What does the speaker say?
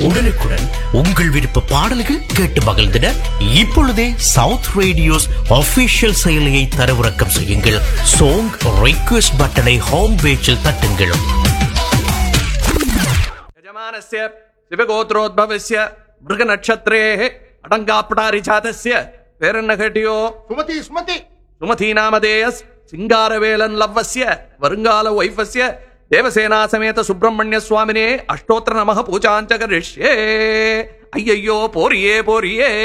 உடனுக்குடன் உங்கள் விருப்ப பாடல்கள் கேட்டு மகிழ்ந்திட இப்பொழுதே சவுத் ரேடியோஸ் official செயலியை தரவிறக்கம் செய்யுங்கள் சோங் request பட்டனை ஹோம் பேஜில் தட்டுங்கள் यजमानस्य शिवगोत्रोद्भवस्य मृगनक्षत्रेः अटङ्गापटारिजातस्य पेरन्नघटियो சுமதி சுமதி सुमतीनामधेयस् सिङ्गारवेलन् लव्वस्य வருங்கால வைஃபस्य தேவசேனா சமேத சுப்பிரமணிய சுவாமினே அஷ்டோத்திர நமக பூஜாஞ்ச கரிஷ்யே ஐயையோ போரியே போரியே